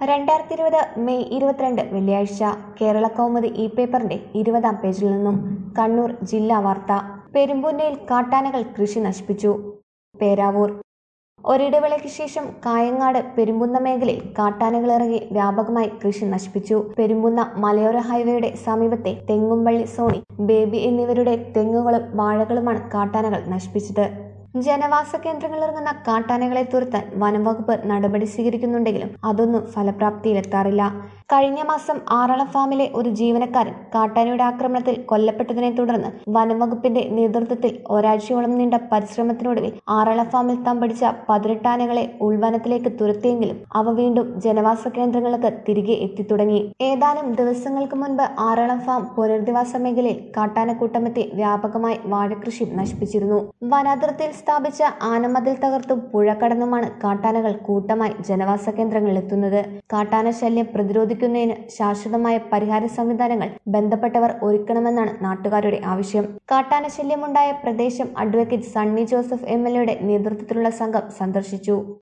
രണ്ടായിരത്തി ഇരുപത് മെയ് ഇരുപത്തിരണ്ട് വെള്ളിയാഴ്ച കേരള കൗമുദി ഇ പേപ്പറിന്റെ ഇരുപതാം പേജിൽ നിന്നും കണ്ണൂർ ജില്ലാ വാർത്ത പെരുമ്പുന്നയിൽ കാട്ടാനകൾ കൃഷി നശിപ്പിച്ചു പേരാവൂർ ഒരിടവേളയ്ക്ക് ശേഷം കായങ്ങാട് പെരുമ്പുന്ന മേഖലയിൽ കാട്ടാനകൾ ഇറങ്ങി വ്യാപകമായി കൃഷി നശിപ്പിച്ചു പെരുമ്പുന്ന മലയോര ഹൈവേയുടെ സമീപത്തെ തെങ്ങുംപള്ളി സോണി ബേബി എന്നിവരുടെ തെങ്ങുകളും വാഴകളുമാണ് കാട്ടാനകൾ നശിപ്പിച്ചത് ജനവാസ കേന്ദ്രങ്ങളിൽ ഇറങ്ങുന്ന കാട്ടാനകളെ തുരത്താൻ വനംവകുപ്പ് നടപടി സ്വീകരിക്കുന്നുണ്ടെങ്കിലും അതൊന്നും ഫലപ്രാപ്തിയിലെത്താറില്ല കഴിഞ്ഞ മാസം ആറളം ഫാമിലെ ഒരു ജീവനക്കാരൻ കാട്ടാനയുടെ ആക്രമണത്തിൽ കൊല്ലപ്പെട്ടതിനെ തുടർന്ന് വനംവകുപ്പിന്റെ നേതൃത്വത്തിൽ ഒരാഴ്ചയോളം നീണ്ട പരിശ്രമത്തിനൊടുവിൽ ആറളം ഫാമിൽ തമ്പടിച്ച പതിനെട്ടാനകളെ ഉൾവനത്തിലേക്ക് തുരത്തിയെങ്കിലും അവ വീണ്ടും ജനവാസ കേന്ദ്രങ്ങൾക്ക് തിരികെ എത്തിത്തുടങ്ങി ഏതാനും ദിവസങ്ങൾക്ക് മുൻപ് ആറളം ഫാം പുനരധിവാസ മേഖലയിൽ കാട്ടാനക്കൂട്ടമെത്തി വ്യാപകമായി വാഴകൃഷി നശിപ്പിച്ചിരുന്നു വനാതിർത്തിയിൽ സ്ഥാപിച്ച ആനമതിൽ തകർത്തും പുഴ കടന്നുമാണ് കാട്ടാനകൾ കൂട്ടമായി ജനവാസ കേന്ദ്രങ്ങളിൽ എത്തുന്നത് കാട്ടാന ശല്യം പ്രതിരോധിക്കുന്നതിന് ശാശ്വതമായ പരിഹാര സംവിധാനങ്ങൾ ബന്ധപ്പെട്ടവർ ഒരുക്കണമെന്നാണ് നാട്ടുകാരുടെ ആവശ്യം കാട്ടാന ശല്യമുണ്ടായ പ്രദേശം advocate Sunny Joseph M L എയുടെ നേതൃത്വത്തിലുള്ള സംഘം സന്ദർശിച്ചു